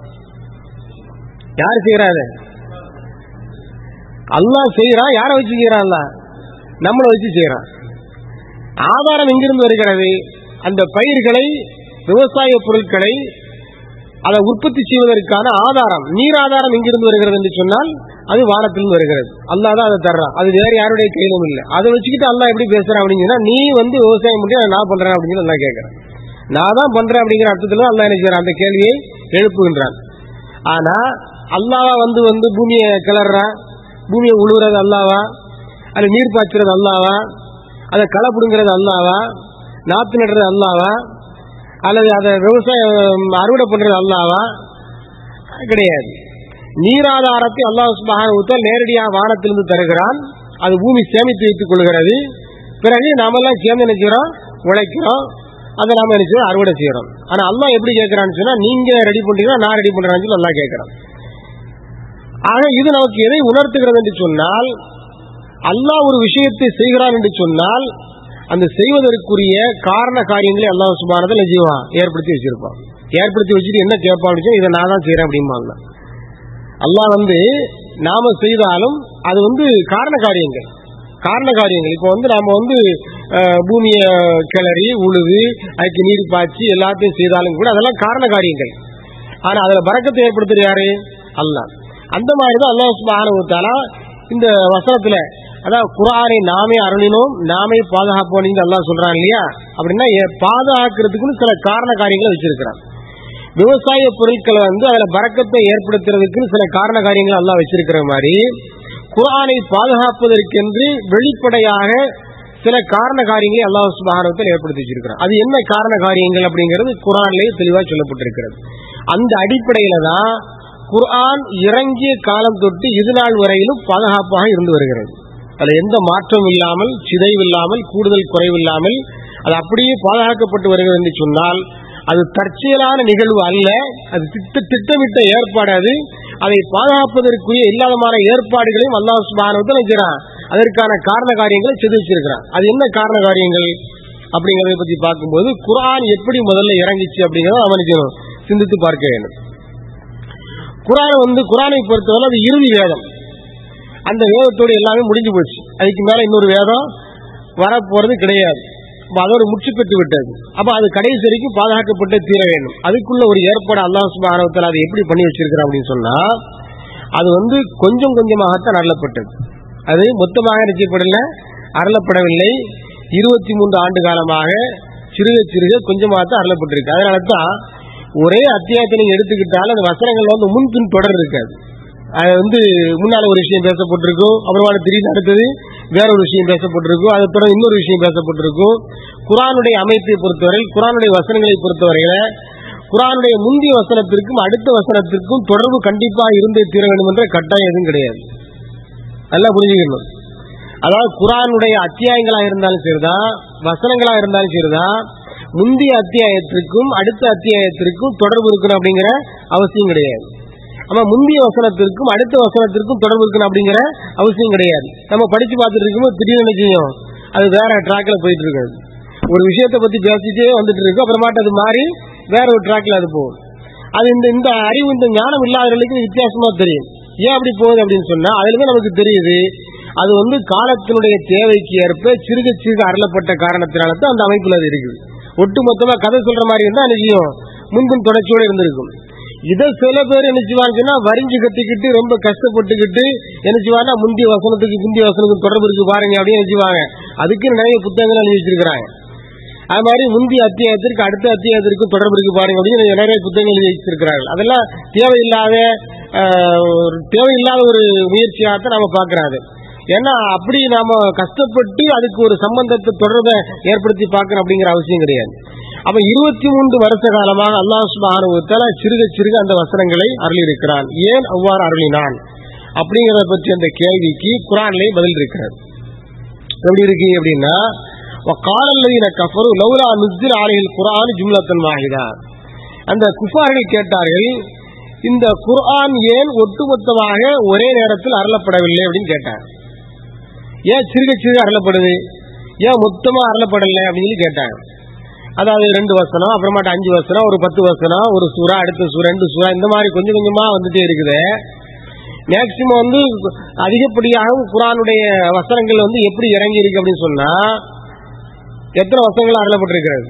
யார் செய்யறா அதை அல்லாஹ் செய்யறான் யாரை வச்சு செய்யறான் அல்ல நம்மளை வச்சு செய்யறான் ஆதாரம் எங்கிருந்து வருகிறது அந்த பயிர்களை விவசாய பொருட்களை அதை உற்பத்தி செய்வதற்கான ஆதாரம் நீர் ஆதாரம் எங்கிருந்து வருகிறது என்று சொன்னால் அது வானத்திலிருந்து வருகிறது அல்லாஹ் தான் அதை தர்றான் அது வேற யாருடைய கையிலும் இல்லை அதை வச்சுக்கிட்டு அல்லாஹ் எப்படி பேசுறான் அப்படின்னு சொன்னா நீ வந்து விவசாயம் பண்ணி அதை நான் பண்றேன் அப்படின்னு நல்லா கேட்கிறேன் நான் தான் பண்றேன் அப்படிங்கிற அர்த்தத்துல அல்லாஹ் என்ன செய்யறான் அந்த கேள்வியை எழுப்புகின்றான் ஆனா அல்லாவா வந்து வந்து பூமியை கிளறான் பூமியை உழுவுறது அல்லாவா அது நீர் பாய்ச்சுறது அல்லாவா அதை களை பிடுங்கிறது அல்லாவா நாத்து நடுறது அல்லாவா அல்லது அதை விவசாயம் அறுவடை பண்றது அல்லாவா கிடையாது நீராதாரத்தை அல்லாஹ் சுபஹான நேரடியாக வானத்திலிருந்து தருகிறான் அது பூமி சேமித்து வைத்துக் கொள்கிறது பிறகு நாமெல்லாம் சேர்ந்து நினைக்கிறோம் உழைக்கிறோம் அதை நாம நினைச்சோம் அறுவடை செய்யறோம் ஆனா அல்லாஹ் எப்படி கேட்கிறான்னு சொன்னா நீங்க ரெடி பண்றீங்களா நான் ரெடி பண்றேன்னு சொல்லி நல்லா கேட்கிறேன் ஆக இது நமக்கு எதை உணர்த்துகிறது என்று சொன்னால் அல்லாஹ் ஒரு விஷயத்தை செய்கிறான் என்று சொன்னால் அந்த செய்வதற்குரிய காரண காரியங்களை அல்லாஹ் சுபானத்தில் செய்வான் ஏற்படுத்தி வச்சிருப்பான் ஏற்படுத்தி வச்சுட்டு என்ன கேட்பான் இதை நான் தான் செய்யறேன் அப்படிம்பாங்க அல்லாஹ் வந்து நாம செய்தாலும் அது வந்து காரண காரியங்கள் காரண காரியங்கள் இப்போ வந்து நாம வந்து பூமியை கிளறி உழுது அதுக்கு நீர் பாய்ச்சி எல்லாத்தையும் செய்தாலும் கூட அதெல்லாம் காரண காரியங்கள் ஆனா அதுல பறக்கத்தை ஏற்படுத்துறது யாரு அல்லாஹ் அந்த மாதிரிதான் அல்லாஹ் சுபானுத்தாலா இந்த வசனத்துல அதாவது குரானை நாமே அருளினோம் நாமே பாதுகாப்போம் அல்லாஹ் சொல்றான் இல்லையா அப்படின்னா பாதுகாக்கிறதுக்குன்னு சில காரண காரியங்களை வச்சிருக்கிறான் விவசாய பொருட்களை வந்து அதுல பறக்கத்தை ஏற்படுத்துறதுக்குன்னு சில காரண காரியங்கள் எல்லாம் வச்சிருக்கிற மாதிரி குரானை பாதுகாப்பதற்கென்று வெளிப்படையாக சில காரண காரியங்களை அல்லாஹ் சுபானத்தில் ஏற்படுத்தி வச்சிருக்கிறான் அது என்ன காரண காரியங்கள் அப்படிங்கிறது குரான்லேயே தெளிவாக சொல்லப்பட்டிருக்கிறது அந்த அடிப்படையில தான் குர்ஆன் இறங்கிய காலம் தொட்டு இது நாள் வரையிலும் பாதுகாப்பாக இருந்து வருகிறது அதுல எந்த மாற்றம் இல்லாமல் சிதைவில்லாமல் கூடுதல் குறைவில்லாமல் அது அப்படியே பாதுகாக்கப்பட்டு வருகிறது என்று சொன்னால் அது தற்செயலான நிகழ்வு அல்ல அது திட்ட திட்டமிட்ட ஏற்பாடு அது அதை பாதுகாப்பதற்குரிய இல்லாதமான ஏற்பாடுகளையும் அல்லாஹ் சுபானவத்தில் நினைக்கிறான் அதற்கான காரண காரியங்களை செய்து வச்சிருக்கிறான் அது என்ன காரண காரியங்கள் அப்படிங்கறத பத்தி பார்க்கும்போது குரான் எப்படி முதல்ல இறங்கிச்சு அப்படிங்கறத அவனுக்கு சிந்தித்து பார்க்க வேண்டும் குரான் வந்து குரானை பொறுத்தவரை அது இறுதி வேதம் அந்த வேதத்தோடு எல்லாமே முடிஞ்சு போச்சு அதுக்கு மேல இன்னொரு வேதம் வரப்போறது கிடையாது அப்ப அதோட முற்று பெற்று விட்டது அப்ப அது கடைசி வரைக்கும் பாதுகாக்கப்பட்டு தீர வேண்டும் அதுக்குள்ள ஒரு ஏற்பாடு அல்லாஹ் சுபானவத்தில் அதை எப்படி பண்ணி வச்சிருக்கிறான் அப்படின்னு சொன்னா அது வந்து கொஞ்சம் கொஞ்சமாகத்தான் அருளப்பட்டது அது மொத்தமாக நிச்சயப்படல அருளப்படவில்லை இருபத்தி மூன்று ஆண்டு காலமாக சிறுக சிறுக கொஞ்சமாகத்தான் அருளப்பட்டிருக்கு அதனால தான் ஒரே அத்தியாயத்தை நீங்க எடுத்துக்கிட்டாலும் அந்த வசனங்கள் வந்து முன்பின் தொடர் இருக்காது அது வந்து முன்னால ஒரு விஷயம் பேசப்பட்டிருக்கும் அப்புறமா திடீர்னு அடுத்தது வேற ஒரு விஷயம் பேசப்பட்டிருக்கும் அது தொடர்ந்து இன்னொரு விஷயம் பேசப்பட்டிருக்கும் குரானுடைய அமைப்பை பொறுத்தவரை குரானுடைய வசனங்களை பொறுத்தவரையில குரானுடைய முந்தைய வசனத்திற்கும் அடுத்த வசனத்திற்கும் தொடர்பு கண்டிப்பா இருந்தே தீர வேண்டும் என்ற கட்டாயம் எதுவும் கிடையாது நல்லா புரிஞ்சுக்கணும் அதாவது குரானுடைய அத்தியாயங்களா இருந்தாலும் சரிதான் வசனங்களா இருந்தாலும் சரிதான் முந்தைய அத்தியாயத்திற்கும் அடுத்த அத்தியாயத்திற்கும் தொடர்பு இருக்கணும் அப்படிங்கிற அவசியம் கிடையாது ஆமா முந்தைய வசனத்திற்கும் அடுத்த வசனத்திற்கும் தொடர்பு இருக்கணும் அப்படிங்கிற அவசியம் கிடையாது நம்ம படிச்சு பார்த்துட்டு இருக்கும்போது திடீர்னு என்ன செய்யும் அது வேற ட்ராக்ல போயிட்டு இருக்காது ஒரு விஷயத்தை பத்தி பேசிட்டே வந்துட்டு இருக்கு அப்புறமாட்டு அது மாறி வேற ஒரு ட்ராக்ல அது போகும் அது இந்த இந்த அறிவு இந்த ஞானம் இல்லாதவர்களுக்கு வித்தியாசமா தெரியும் ஏன் அப்படி போகுது அப்படின்னு சொன்னா அதுல இருந்து நமக்கு தெரியுது அது வந்து காலத்தினுடைய தேவைக்கு ஏற்ப சிறுக சிறுக அருளப்பட்ட காரணத்தினால தான் அந்த அமைப்புல அது இருக்குது ஒட்டு மொத்தமா கதை சொல்ற மாதிரி இருந்தா நிச்சயம் முன்பின் தொடர்ச்சியோட இருந்திருக்கும் இதை சில பேர் என்ன செய்வாங்கன்னா வரிஞ்சு கட்டிக்கிட்டு ரொம்ப கஷ்டப்பட்டுக்கிட்டு என்ன செய்வாங்கன்னா முந்தைய வசனத்துக்கு முந்தைய வசனத்துக்கு தொடர்பு இருக்கு பாருங்க அப்படின்னு நினைச்சுவாங்க அதுக்கு நிறைய புத்தகங்கள் எழுதி வச்சிருக்கிறாங்க அது மாதிரி முந்தைய அத்தியாயத்திற்கு அடுத்த அத்தியாயத்திற்கு தொடர்பு இருக்கு பாருங்க அப்படின்னு நிறைய புத்தகங்கள் எழுதி வச்சிருக்கிறார்கள் அதெல்லாம் தேவையில்லாத ஆஹ், ஒரு தேவையில்லாத ஒரு முயற்சியாகத்தான் நாம பார்க்கறாது ஏன்னா அப்படி நாம கஷ்டப்பட்டு அதுக்கு ஒரு சம்பந்தத்தை தொடர்பை ஏற்படுத்தி பார்க்கணும் அப்படிங்கிற அவசியம் கிடையாது அப்ப இருபத்தி மூன்று வருஷ காலமாக அல்லாஹ் சுபானுவத்தால சிறுக சிறுக அந்த வசனங்களை அருளியிருக்கிறான் ஏன் அவ்வாறு அருளினான் அப்படிங்கறத பற்றி அந்த கேள்விக்கு குரான்லேயே பதில் இருக்கிறது எப்படி இருக்கு அப்படின்னா காலல்லதீன கஃபரு லௌலா நுஸ்ஸில் ஆலையில் குர்ஆன் ஜும்லத்தன் வாஹிதா அந்த குஃபார்கள் கேட்டார்கள் இந்த குர்ஆன் ஏன் ஒட்டுமொத்தமாக ஒரே நேரத்தில் அருளப்படவில்லை அப்படின்னு கேட்டாங்க ஏன் சிறுக சிறுக அருளப்படுது ஏன் மொத்தமா அருளப்படலை அப்படின்னு சொல்லி கேட்டாங்க அதாவது ரெண்டு வசனம் அப்புறமாட்ட அஞ்சு வசனம் ஒரு பத்து வசனம் ஒரு சூறா அடுத்த சூறா ரெண்டு சூறா இந்த மாதிரி கொஞ்சம் கொஞ்சமா வந்துட்டே இருக்குது மேக்சிமம் வந்து அதிகப்படியாக குரானுடைய வசனங்கள் வந்து எப்படி இறங்கி இருக்கு அப்படின்னு சொன்னா எத்தனை வசனங்கள் அருளப்பட்டிருக்கிறது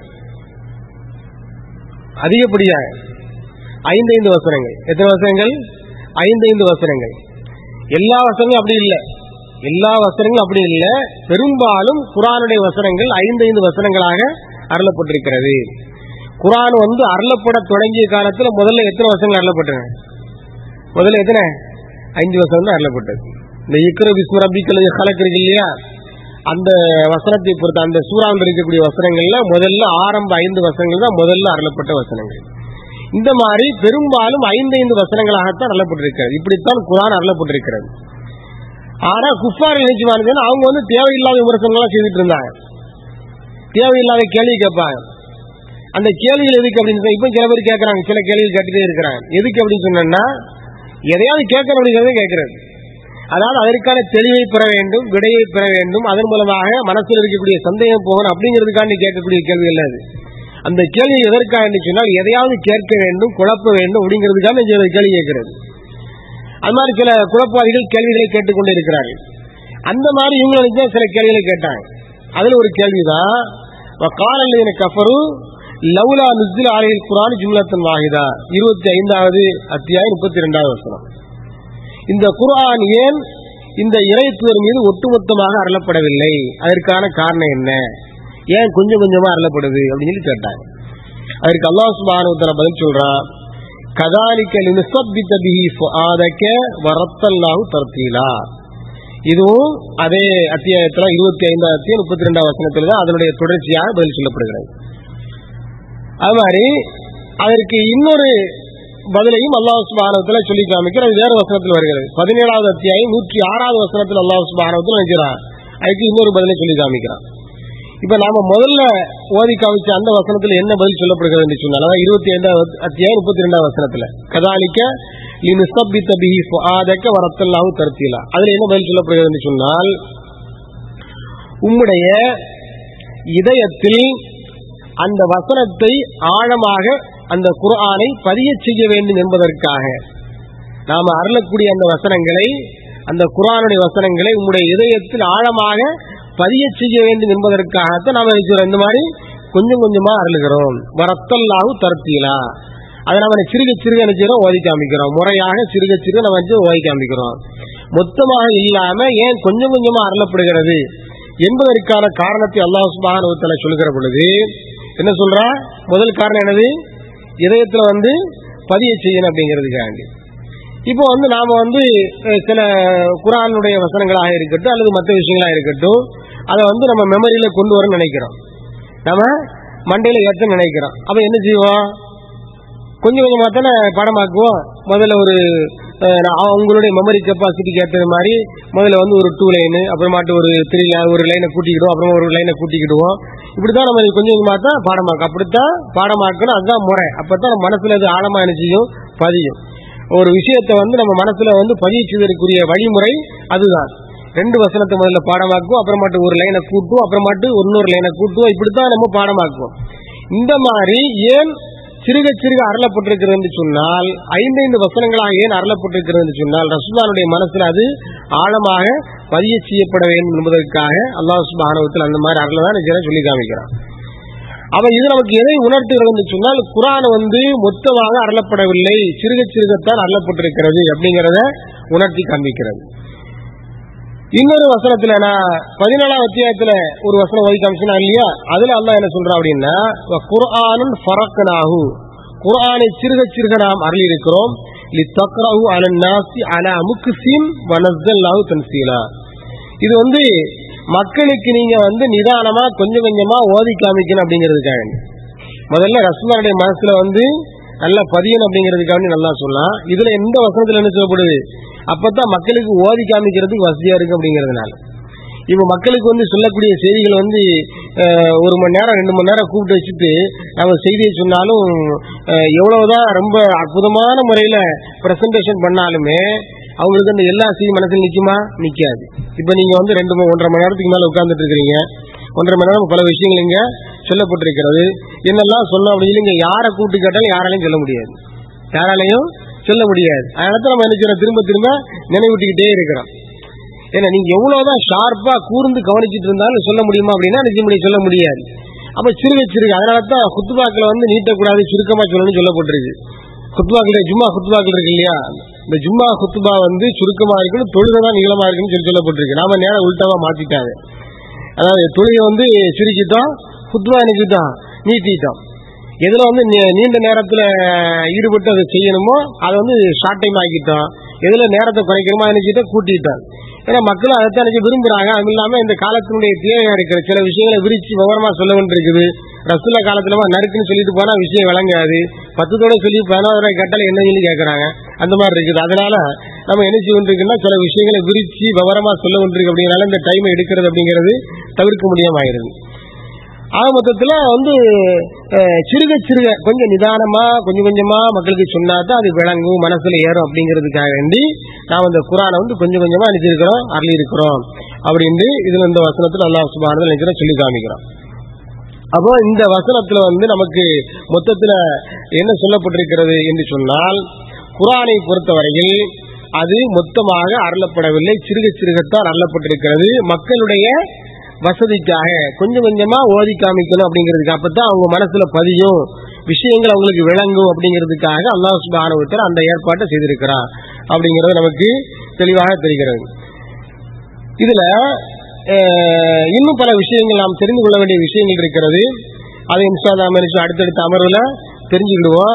அதிகப்படியாக ஐந்து ஐந்து வசனங்கள் எத்தனை வசனங்கள் ஐந்து ஐந்து வசனங்கள் எல்லா வசனங்களும் அப்படி இல்லை எல்லா வசனங்களும் அப்படி இல்லை பெரும்பாலும் குரானுடைய வசனங்கள் ஐந்து ஐந்து வசனங்களாக அருளப்பட்டிருக்கிறது குரான் வந்து அருளப்பட தொடங்கிய காலத்துல முதல்ல எத்தனை வசனங்கள் அருளப்பட்டன முதல்ல எத்தனை அஞ்சு வசனம் தான் அருளப்பட்டது இந்த இக்ர விஸ்ம ரப்பிக்கல் கலக்கு இருக்கு இல்லையா அந்த வசனத்தை பொறுத்த அந்த சூறாவில் இருக்கக்கூடிய வசனங்கள்ல முதல்ல ஆரம்ப ஐந்து வசனங்கள் தான் முதல்ல அருளப்பட்ட வசனங்கள் இந்த மாதிரி பெரும்பாலும் ஐந்து ஐந்து வசனங்களாகத்தான் அருளப்பட்டிருக்கிறது இப்படித்தான் குரான் அருளப்பட்டிருக்கிறது ஆனா குஃபார் நினைச்சுவானுங்கன்னா அவங்க வந்து தேவையில்லாத விமர்சனங்கள்லாம் செய்துட்டு இருந்தாங்க தேவையில்லாத கேள்வி கேட்பாங்க அந்த கேள்விகள் எதுக்கு அப்படின்னு சொன்னா, இப்ப சில பேர் கேட்கறாங்க சில கேள்விகள் கேட்டுட்டே இருக்கிறாங்க எதுக்கு அப்படின்னு சொன்னா எதையாவது கேட்கணும் அப்படிங்கறத கேட்கறது அதாவது அதற்கான தெளிவை பெற வேண்டும் விடையை பெற வேண்டும் அதன் மூலமாக மனசில் இருக்கக்கூடிய சந்தேகம் போகணும் அப்படிங்கிறதுக்காண்டி கேட்கக்கூடிய கேள்விகள் அது அந்த கேள்வி எதற்காக என்று சொன்னால் எதையாவது கேட்க வேண்டும் குழப்ப வேண்டும் அப்படிங்கிறதுக்காக இந்த கேள்வி கேட்கிறது அது மாதிரி சில குழப்பவாதிகள் கேள்விகளை கேட்டுக்கொண்டு இருக்கிறார்கள் அந்த மாதிரி இவங்களுக்கு தான் சில கேள்விகளை கேட்டாங்க அதுல ஒரு கேள்விதான் காலநிலை கஃபரு லவுலா நுஸ்தில் ஆலையில் குரான் ஜும்லத்தன் வாஹிதா இருபத்தி ஐந்தாவது அத்தியாயம் முப்பத்தி ரெண்டாவது வசனம் இந்த குர்ஆன் ஏன் இந்த இறைத்துவர் மீது ஒட்டுமொத்தமாக அருளப்படவில்லை அதற்கான காரணம் என்ன ஏன் கொஞ்சம் கொஞ்சமா அருளப்படுது அப்படின்னு சொல்லி கேட்டாங்க அதற்கு அல்லாஹ் சுப்ஹானஹு வ தஆலா பதில் சொல்றான் கதாலிக்க லினுஸப்பித பிஹி ஃபுஆதக வரத்தல்லாஹு தர்தீலா இதுவும் அதே அத்தியாயத்துல இருபத்தி ஐந்தாவது அத்தியாயம் முப்பத்தி ரெண்டாவது வசனத்துல தான் அதனுடைய தொடர்ச்சியாக பதில் சொல்லப்படுகிறது அது மாதிரி அதற்கு இன்னொரு பதிலையும் அல்லாஹ் சுபானத்துல சொல்லி காமிக்கிற அது வேற வசனத்தில் வருகிறது பதினேழாவது அத்தியாயம் நூற்றி ஆறாவது வசனத்தில் அல்லாஹ் சுபானத்தில் நினைக்கிறான் அதுக்கு இன்னொரு பதிலை சொல்லி காமிக்கிறான் இப்ப நாம முதல்ல ஓதி காமிச்ச அந்த வசனத்துல என்ன பதில் சொல்லப்படுகிறது என்று சொன்னால் அதாவது இருபத்தி ஐந்தாவது அத்தியாயம் முப்பத்தி ரெண்டாவது வசனத்துல கதாலிக்க லினுசப்பித்த பிஹி ஃபுஆதக வரத்தல்லாஹு தர்த்தீலா அதுல என்ன பதில் சொல்லப்படுகிறது என்று சொன்னால் உம்முடைய இதயத்தில் அந்த வசனத்தை ஆழமாக அந்த குர்ஆனை பதிய செய்ய வேண்டும் என்பதற்காக நாம அருளக்கூடிய அந்த வசனங்களை அந்த குர்ஆனுடைய வசனங்களை உம்முடைய இதயத்தில் ஆழமாக பதிய செய்ய வேண்டும் என்பதற்காகத்தான் நாம நினைக்கிறோம் இந்த மாதிரி கொஞ்சம் கொஞ்சமா அருளுகிறோம் வரத்தல்லாஹு தர்த்தீலா அதை நம்ம சிறுக சிறுக நினைச்சிடும் ஓதி காமிக்கிறோம் முறையாக சிறுக சிறுக நம்ம வந்து ஓதி காமிக்கிறோம் மொத்தமாக இல்லாம ஏன் கொஞ்சம் கொஞ்சமா அருளப்படுகிறது என்பதற்கான காரணத்தை அல்லாஹ் சுப்ஹானஹு வ தஆலா சொல்கிற பொழுது என்ன சொல்றா முதல் காரணம் என்னது இதயத்துல வந்து பதிய செய்யணும் அப்படிங்கிறதுக்காண்டி இப்போ வந்து நாம வந்து அஹ், சில குரானுடைய வசனங்களாக இருக்கட்டும் அல்லது மற்ற விஷயங்களாக இருக்கட்டும் அதை வந்து நம்ம மெமரியில கொண்டு வரணும்னு நினைக்கிறோம் நம்ம மண்டையில ஏற்ற நினைக்கிறோம் அப்ப என்ன செய்வோம் கொஞ்சம் கொஞ்சமா தானே படமாக்குவோம் முதல்ல ஒரு அஹ், நான் உங்களுடைய மெமரி கெப்பாசிட்டிக்கு ஏற்றது மாதிரி முதல்ல வந்து ஒரு டூ லைனு அப்புறமாட்டு ஒரு த்ரீ ஒரு லைனை கூட்டிக்கிடுவோம் அப்புறமா ஒரு லைனை கூட்டிக்கிடுவோம் இப்படிதான் நம்ம கொஞ்சம் கொஞ்சமா தான் பாடமாக்கும் அப்படித்தான் பாடமாக்கணும் அதுதான் முறை அப்பதான் நம்ம மனசுல அது ஆழமா என்ன செய்யும் பதியும் ஒரு விஷயத்தை வந்து நம்ம மனசுல வந்து பதிவு செய்வதற்குரிய வழிமுறை அதுதான் ரெண்டு வசனத்தை முதல்ல பாடமாக்குவோம் அப்புறமாட்டு ஒரு லைனை கூட்டுவோம் அப்புறமாட்டு இன்னொரு லைனை கூட்டுவோம் இப்படித்தான் நம்ம பாடமாக்குவோம் இந்த மாதிரி ஏன் சிறுக சிறுக அருளப்பட்டிருக்கிறது என்று சொன்னால் ஐந்தைந்து வசனங்களாக ஏன் அருளப்பட்டிருக்கிறது என்று சொன்னால் ரசூலானுடைய மனசுல அது ஆழமாக பதிய செய்யப்பட வேண்டும் என்பதற்காக அல்லாஹ் சுபானவத்தில் அந்த மாதிரி அருளை தான் நிஜம் சொல்லி காமிக்கிறான் அவ இது நமக்கு எதை உணர்த்துகிறது என்று சொன்னால் குரான் வந்து மொத்தமாக அருளப்படவில்லை சிறுக சிறுகத்தான் அருளப்பட்டிருக்கிறது அப்படிங்கிறத உணர்த்தி காண்பிக்கிறது இன்னொரு வசனத்துல நான் பதினாலாம் அத்தியாயத்துல ஒரு வசனம் ஓதி காமிச்சனா இல்லையா அதுல அல்லாஹ் என்ன சொல்றான் அப்படின்னா குர்ஆனுன் ஃபரக்னாஹு குர்ஆனை சிறுக சிறுக நாம் அருளி இருக்கிறோம் லித்தக்ரஹு அலன் நாசி அலா முக்ஸின் வனஸ்ஸல்லாஹு தன்சீலா இது வந்து மக்களுக்கு நீங்க வந்து நிதானமா கொஞ்சம் கொஞ்சமா ஓதி காமிக்கணும் அப்படிங்கிறதுக்காக முதல்ல ரசூலுடைய மனசுல வந்து நல்லா பதியணும் அப்படிங்கிறதுக்காக நல்லா சொல்லலாம் இதுல எந்த வசனத்துல என்ன சொல்லப்படுது அப்பதான் மக்களுக்கு ஓதி காமிக்கிறதுக்கு வசதியா இருக்கு அப்படிங்கறதுனால இப்ப மக்களுக்கு வந்து சொல்லக்கூடிய செய்திகள் வந்து அஹ், ஒரு மணி நேரம் ரெண்டு மணி நேரம் கூப்பிட்டு வச்சுட்டு நம்ம செய்தியை சொன்னாலும் அஹ், எவ்வளவுதான் ரொம்ப அற்புதமான முறையில பிரசன்டேஷன் பண்ணாலுமே அவங்களுக்கு அந்த எல்லா செய்தி மனசுல நிக்குமா நிக்காது இப்ப நீங்க வந்து ரெண்டு மணி- ஒன்றரை மணி நேரத்துக்கு மேல உட்கார்ந்துட்டு இருக்கிறீங்க ஒன்றரை மணி நேரம் பல விஷயங்கள் இங்க சொல்லப்பட்டிருக்கிறது என்னெல்லாம் சொன்னோம் அப்படின்னு சொல்லி இங்க யாரை கூப்பிட்டு கேட்டாலும் யாராலையும் சொல்ல முடியாது யாராலையும் சொல்ல முடியாது அதனால தான் நம்ம என்ன செய்றோம் திரும்ப திரும்ப நினைவூட்டிக்கிட்டே இருக்கிறோம் ஏன்னா நீங்க எவ்வளவுதான் ஷார்ப்பா கூர்ந்து கவனிச்சிட்டு இருந்தாலும் சொல்ல முடியுமா அப்படின்னா நிச்சயம் முடிய சொல்ல முடியாது அப்ப சிறுக சிறுக அதனால தான் குத்துபாக்களை வந்து நீட்டக்கூடாது சுருக்கமா சொல்லணும்னு சொல்லப்பட்டிருக்கு குத்துபாக்கள் ஜும்மா குத்துபாக்கள் இருக்கு இல்லையா இந்த ஜும்மா குத்துபா வந்து சுருக்கமா இருக்கணும் தொழுதான் நீளமா இருக்குன்னு சொல்லி சொல்லப்பட்டிருக்கு நாம நேரம் உள்டாவா மாத்திட்டாங்க அதாவது தொழுகை வந்து சுருக்கிட்டோம் குத்துவா நினைச்சிட்டோம் நீட்டிட்டோம் எதுல வந்து நீ- நீண்ட நேரத்துல ஈடுபட்டு அதை செய்யணுமோ அதை வந்து ஷார்ட் டைம் ஆக்கிட்டோம் எதுல நேரத்தை குறைக்கணுமோ அதை நினைச்சிட்டு கூட்டிட்டோம் ஏன்னா மக்களும் அதைத்தான் நினைச்சு விரும்புறாங்க அது இல்லாம இந்த காலத்தினுடைய தேவையா இருக்கிற சில விஷயங்களை விரிச்சு விவரமா சொல்ல வேண்டியிருக்குது ரசுல்லா காலத்துல நறுக்குன்னு சொல்லிட்டு போனா விஷயம் விளங்காது பத்துத்தோட சொல்லி பதினாறு ரூபாய் கட்டளை என்ன சொல்லி கேட்கறாங்க அந்த மாதிரி இருக்குது அதனால நம்ம என்ன செய்ய வேண்டியிருக்குன்னா சில விஷயங்களை விரிச்சு விவரமா சொல்ல வேண்டியிருக்கு அப்படிங்கறனால இந்த டைம் எடுக்கிறது அப்படிங்கிறது தவிர்க்க முடியாம ஆயிருது ஆக மொத்தத்துல வந்து அஹ், சிறுக சிறுக கொஞ்சம் நிதானமா கொஞ்சம் கொஞ்சமா மக்களுக்கு சொன்னாதான் அது விளங்கும் மனசுல ஏறும் அப்படிங்கிறதுக்காக வேண்டி நாம் அந்த குரானை வந்து கொஞ்சம் கொஞ்சமா அனுப்பிச்சிருக்கிறோம் அருளி இருக்கிறோம் அப்படின்னு இதுல இந்த வசனத்துல அல்லாஹ் சுபானது நினைக்கிறோம் சொல்லி காமிக்கிறோம் அப்போ இந்த வசனத்துல வந்து நமக்கு மொத்தத்துல என்ன சொல்லப்பட்டிருக்கிறது என்று சொன்னால் குரானை பொறுத்தவரையில் அது மொத்தமாக அருளப்படவில்லை சிறுக சிறுகத்தான் அருளப்பட்டிருக்கிறது மக்களுடைய வசதிக்காக கொஞ்சம் கொஞ்சமா ஓதி காமிக்கணும் அப்படிங்கிறதுக்கு அப்பதான் அவங்க மனசுல பதியும் விஷயங்கள் அவங்களுக்கு விளங்கும் அப்படிங்கிறதுக்காக அல்லாஹ் சுபானுவத்தர் அந்த ஏற்பாட்டை செய்திருக்கிறார் அப்படிங்கிறது நமக்கு தெளிவாக தெரிகிறது இதுல அஹ், இன்னும் பல விஷயங்கள் நாம் தெரிந்து கொள்ள வேண்டிய விஷயங்கள் இருக்கிறது அதை இன்ஷால்லா அமெரிக்கா அடுத்தடுத்த அமர்வுல தெரிஞ்சுக்கிடுவோம்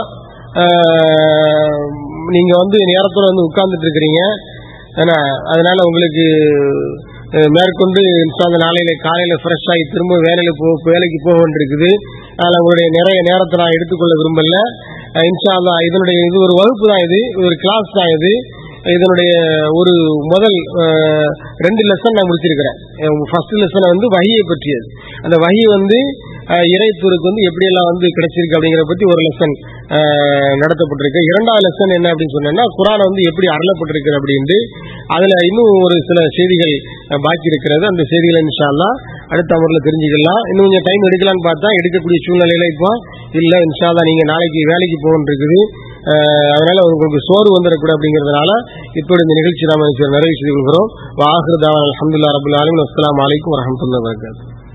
அஹ், நீங்க வந்து நேரத்தோட வந்து உட்கார்ந்துட்டு இருக்கிறீங்க ஏன்னா அதனால உங்களுக்கு அஹ், மேற்கொண்டு இன்ஷால்லா நாளையில காலையில ஃப்ரெஷ் ஆகி திரும்ப வேலையில போ வேலைக்கு போக வேண்டியிருக்குது அதனால உங்களுடைய நிறைய நேரத்தை நான் எடுத்துக்கொள்ள விரும்பல அஹ், இன்ஷா அல்லாஹ் இதனுடைய இது ஒரு வகுப்பு தான் இது இது ஒரு கிளாஸ் தான் இது இதனுடைய ஒரு முதல் அஹ், ரெண்டு லெசன் நான் முடிச்சிருக்கிறேன் ஃபர்ஸ்ட் லெசன் வந்து வகியை பற்றியது அந்த வகி வந்து அஹ், இறைத்தூருக்கு வந்து எப்படியெல்லாம் வந்து கிடைச்சிருக்கு அப்படிங்கிறத பத்தி ஒரு லெசன் நடத்தப்பட்டிருக்கு இரண்டாவது லெசன் என்ன அப்படின்னு சொன்னேன்னா குரான் வந்து எப்படி அருளப்பட்டிருக்கு அப்படின்ட்டு அதுல இன்னும் ஒரு சில செய்திகள் அஹ், பாக்கி இருக்கிறது அந்த செய்திகளை இன்ஷா அல்லாஹ் அடுத்த அமர்ல தெரிஞ்சுக்கலாம் இன்னும் கொஞ்சம் டைம் எடுக்கலாம்னு பார்த்தா எடுக்கக்கூடிய சூழ்நிலையில இப்போ இல்ல இன்ஷா அல்லாஹ் நீங்க நாளைக்கு வேலைக்கு போகணும் இருக்குது அஹ், அதனால உங்களுக்கு சோறு வந்துடக்கூடாது அப்படிங்கிறதுனால இப்படி இந்த நிகழ்ச்சி நாம நிறைவு செய்து கொள்கிறோம் வாஹிருதாவன் அலமதுல்லா ரபுல் ஆலமின் அஸ்லாம் வலைக்கம் வரமத்துல்லா வரகாத்து